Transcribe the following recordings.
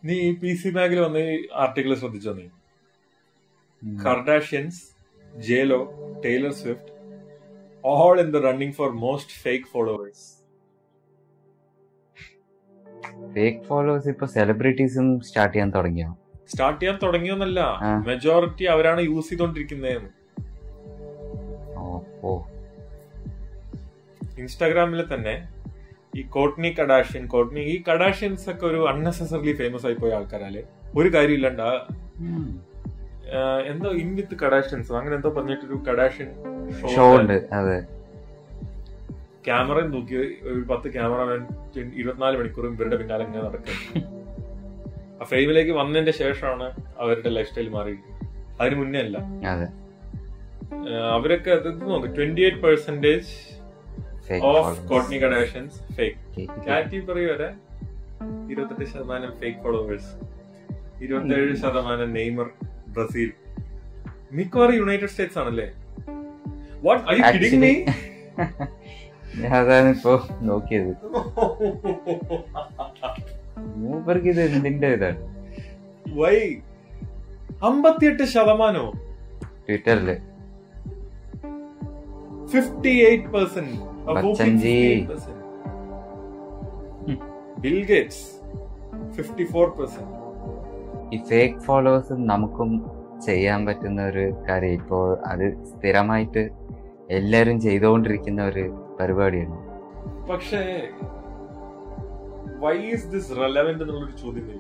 നീ P C ബാഗിൽ വന്ന ഈ ആർട്ടിക്കിൾ ശ്രദ്ധിച്ചോ നീ ഉം. Kardashians J Lo Taylor Swift all in the running for most fake followers fake followers ഇപ്പൊ സെലിബ്രിറ്റീസും സ്റ്റാർട്ട് ചെയ്യാൻ തുടങ്ങിയോ സ്റ്റാർട്ട് ചെയ്യാൻ തുടങ്ങിയൊന്നല്ല ആ. മെജോറിറ്റി അവരാണ് യൂസ് ചെയ്തോണ്ടിരിക്കുന്നതെന്ന് ഓ ഓ ഇൻസ്റ്റാഗ്രാമിൽ തന്നെ ഈ കോട്നി കഡാഷ്യൻ കോട്നി ഈ കഡാഷ്യൻസ് ഒക്കെ ഒരു അൺനെസസറിലി ഫേമസ് ആയി പോയ ആൾക്കാരല്ലേ ഒരു കാര്യമില്ലണ്ട ഉം. എന്തോ ഇൻ വിത്ത് കഡാഷ്യൻസ് അങ്ങനെ എന്തോ പറഞ്ഞിട്ടൊരു കഡാഷ്യൻ ഷോ ഉണ്ട് അതെ ക്യാമറയും തൂക്കി ഒരു പത്ത് ക്യാമറമാൻ ഇരുപത്തിനാല് മണിക്കൂറും ഇവരുടെ പിന്നാലെ ഇങ്ങനെ നടക്കും ആ ഫെയിമിലേക്ക് വന്നതിന്റെ ശേഷമാണ് അവരുടെ ലൈഫ് സ്റ്റൈൽ മാറിയിരിക്കുന്നത് അതിന് മുന്നേ അല്ല അതെ ഏഹ് അവരൊക്കെ അത് നോക്ക് twenty eight percentage fake of Kourtney Kardashians fake followers category വരെ ഇരുപത്തെട്ട് ശതമാനം ഫേക്ക് ഫോളോവേഴ്സ് ഇരുപത്തേഴ് ശതമാനം നെയ്മർ ബ്രസീൽ മിക്കവാറും യുണൈറ്റഡ് സ്റ്റേറ്റ്സ് ആണല്ലേ വാട്ട് ഐ കിഡിങ് മീ ഞാൻ അതാണ് ഇപ്പൊ നോക്കിയത് മൂപ്പർക്ക് ഇത് എന്തിന്റെ ഇതാണ് വൈ അമ്പത്തിയെട്ട് ശതമാനോ ട്വിറ്ററില് ഫിഫ്റ്റി എയ്റ്റ് പെർസെന്റ് ബച്ചൻജി. Bill Gates fifty four percent ഈ ഫേക്ക് ഫോളോവേഴ്സ് നമുക്കും ചെയ്യാൻ പറ്റുന്ന ഒരു കാര്യം ഇപ്പോ അത് സ്ഥിരമായിട്ട് എല്ലാരും ചെയ്തുകൊണ്ടിരിക്കുന്ന ഒരു പരിപാടിയാണ് പക്ഷേ വൈ ഈസ് ദിസ് റെലവെന്റ് എന്നുള്ളൊരു ചോദ്യം വരും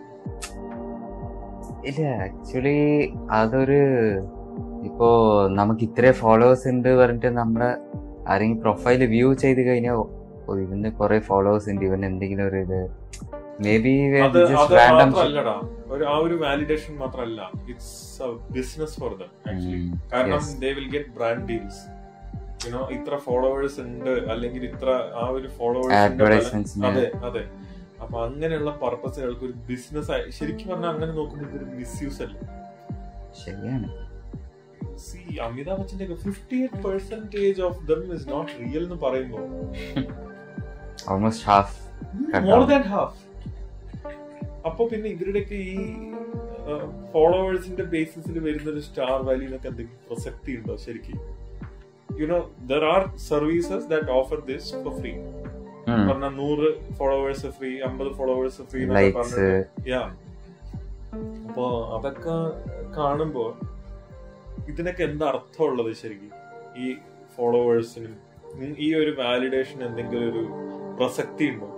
ഇല്ല ആക്ച്വലി അതൊരു ഇപ്പോ നമുക്ക് ഇത്ര ഫോളോവേഴ്സ് ഉണ്ട് പറഞ്ഞിട്ട് നമ്മുടെ ആരെങ്കിലും പ്രൊഫൈൽ വ്യൂ ചെയ്ത് കഴിഞ്ഞാൽ ഓ ഇവന് കുറെ ഫോളോവേഴ്സ് ഉണ്ട് ഇവൻ എന്തെങ്കിലും ഒരു ഇത് മേ ബി അത് അത് റാൻഡം മാത്രല്ലടാ ഒരു ആ ഒരു വാലിഡേഷൻ മാത്രല്ല it's business for them actually കാരണം they will get brand deals you know ഇത്ര ഫോളോവേഴ്സ് ഉണ്ട് അല്ലെങ്കിൽ ഇത്ര ആ ഒരു ഫോളോവേഴ്സ് അഡ്വർടൈസ്മെന്റ്സിന് അതെ അതെ അപ്പൊ അങ്ങനെയുള്ള പർപ്പസുകൾക്ക് ഒരു ബിസിനസ് ആയി ശരിക്കും പറഞ്ഞാൽ അങ്ങനെ നോക്കുമ്പോൾ ഇതൊരു മിസ്യൂസ് അല്ല ശരിയാണ് സി അമിതാഭ് ബച്ചന്റെ fifty eight percentage of them is not real എന്ന് പറയുമ്പോൾ almost half more than half അപ്പൊ പിന്നെ ഇവരുടെയൊക്കെ ഈ ഫോളോവേഴ്സിന്റെ ബേസിസിൽ വരുന്ന ഒരു സ്റ്റാർ വാല്യൂനൊക്കെ എന്തെങ്കിലും പ്രസക്തി ഉണ്ടോ ശരിക്കും you know there are services that offer this for free പറഞ്ഞ നൂറ് ഫോളോവേഴ്സ് ഫ്രീ അമ്പത് ഫോളോവേഴ്സ് ഫ്രീ ലൈക്സ് യാ അപ്പൊ അതൊക്കെ കാണുമ്പോ ഇതിനൊക്കെ എന്താ അർത്ഥമുള്ളത് ശരിക്കും ഈ ഫോളോവേഴ്സിനും ഈ ഒരു വാലിഡേഷൻ എന്തെങ്കിലും ഒരു പ്രസക്തി ഉണ്ടോ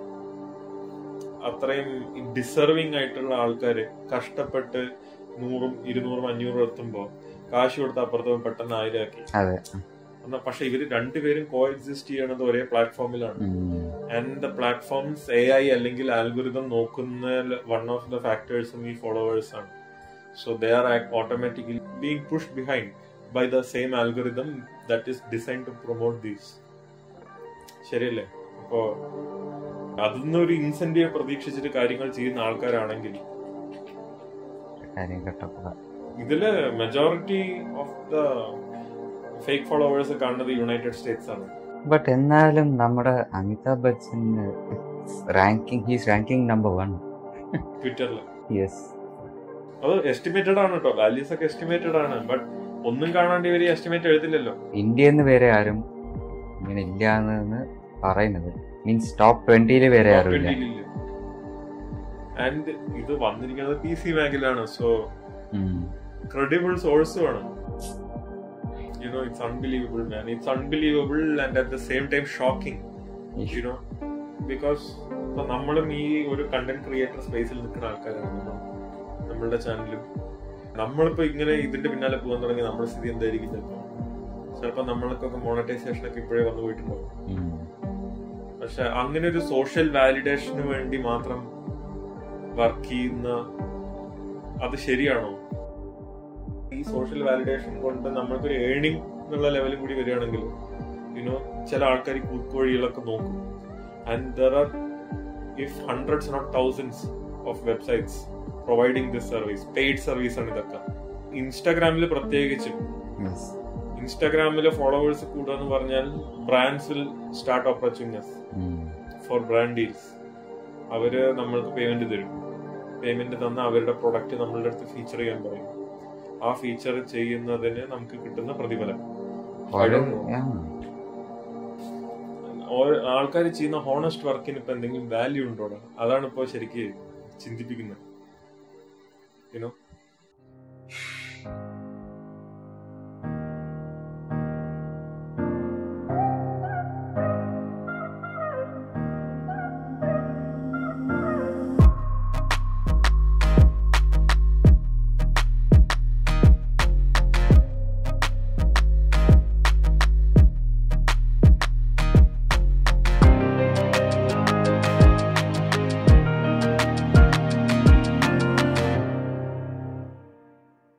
അത്രയും ഡിസർവിങ് ആയിട്ടുള്ള ആൾക്കാര് കഷ്ടപ്പെട്ട് നൂറും ഇരുന്നൂറും അഞ്ഞൂറും എത്തുമ്പോ കാശ് കൊടുത്ത് അപ്പുറത്തും പെട്ടെന്ന് ആയിരമാക്കി അതെ എന്നാ പക്ഷെ ഇവര് രണ്ടുപേരും കോ എക്സിസ്റ്റ് ചെയ്യണത് ഒരേ പ്ലാറ്റ്ഫോമിലാണ് ഉം. And the platforms A I അല്ലെങ്കിൽ ആൽഗുരിതം നോക്കുന്ന വൺ ഓഫ് ദ ഫാക്ടേഴ്സും ഈ ഫോളോവേഴ്സ് ആണ് so they are automatically being push behind by the same algorithm that is design to promote these ശരിയല്ലേ അപ്പോ അതിൽ ഒരു ഇൻസെന്റീവ് പ്രതീക്ഷിച്ചിട്ട് കാര്യങ്ങൾ ചെയ്യുന്ന ആൾക്കാരാണെങ്കിൽ കാര്യം കേട്ടപ്പോ ഇതില് majority of the fake followers കാണുന്നത് യുണൈറ്റഡ് സ്റ്റേറ്റ്സ് ആണ് ബട്ട് എന്നാലും നമ്മുടെ Amitabh Bachchan ranking he's ranking number one ട്വിറ്ററിൽ യെസ് അത് എസ്റ്റിമേറ്റഡ് ആണ് കേട്ടോ വാല്യൂസ് ഒക്കെ എസ്റ്റിമേറ്റഡ് ആണ് ബട്ട് ഒന്നും കാണാണ്ട് ഇവര് എസ്റ്റിമേറ്റ് എഴുതില്ലല്ലോ ഇന്ത്യയിൽ നിന്ന് വേറെ ആരും ഇങ്ങനെ ഇല്ല എന്ന് പറയുന്നത് മീൻസ് ടോപ്പ് ട്വന്റിയിൽ വേറെ ആരും ഇല്ല ആൻഡ് ഇത് വന്നിരിക്കുന്നത് പി സി ബാങ്കിലാണ് സോ ഉം. ക്രെഡിബിൾ സോഴ്സും ആണ് you know it's unbelievable man it's unbelievable and at the same time shocking you know because ഇപ്പൊ നമ്മളും ഈ ഒരു കണ്ടന്റ് ക്രിയേറ്റർ സ്പേസിൽ നിൽക്കുന്ന ആൾക്കാരാണ് നമ്മൾ നമ്മളുടെ ചാനലും നമ്മളിപ്പോ ഇങ്ങനെ ഇതിന്റെ പിന്നാലെ പോകാൻ തുടങ്ങി നമ്മുടെ സ്ഥിതി എന്തായിരിക്കും ചിലപ്പോ ചിലപ്പോ നമ്മൾക്കൊക്കെ മോണറ്റൈസേഷൻ ഒക്കെ ഇപ്പോഴേ വന്നു പോയിട്ടുണ്ടാവും ഉം. പക്ഷെ അങ്ങനെ ഒരു സോഷ്യൽ വാലിഡേഷന് വേണ്ടി മാത്രം വർക്ക് ചെയ്യുന്ന അത് ശരിയാണോ ഈ സോഷ്യൽ വാലിഡേഷൻ കൊണ്ട് നമ്മൾക്കൊരു ഏണിംഗ് എന്നുള്ള ലെവലും കൂടി വരികയാണെങ്കിൽ യുനോ ചില ആൾക്കാർ ഈ കുറുക്കുവഴികളൊക്കെ നോക്കും and there are if hundreds not thousands of websites providing this service paid service ആണ് ഇതൊക്കെ ഇൻസ്റ്റാഗ്രാമിൽ പ്രത്യേകിച്ചും Yes. ഇൻസ്റ്റാഗ്രാമിലെ ഫോളോവേഴ്സ് കൂടുക എന്ന് പറഞ്ഞാൽ brands will start approaching us ഉം. ഫോർ ബ്രാൻഡ് ഡീൽസ് അവര് നമ്മൾക്ക് പേയ്മെന്റ് തരും പേയ്മെന്റ് തന്ന അവരുടെ പ്രൊഡക്റ്റ് നമ്മളുടെ അടുത്ത് ഫീച്ചർ ചെയ്യാൻ പറയും ആ ഫീച്ചർ ചെയ്യുന്നതിന് നമുക്ക് കിട്ടുന്ന പ്രതിഫലം I don't know. ആൾക്കാർ ചെയ്യുന്ന ഹോണസ്റ്റ് വർക്കിന് ഇപ്പൊ എന്തെങ്കിലും വാല്യൂ ഉണ്ടോ അതാണ് ഇപ്പൊ ശരിക്ക് ചിന്തിപ്പിക്കുന്നത് യുനോ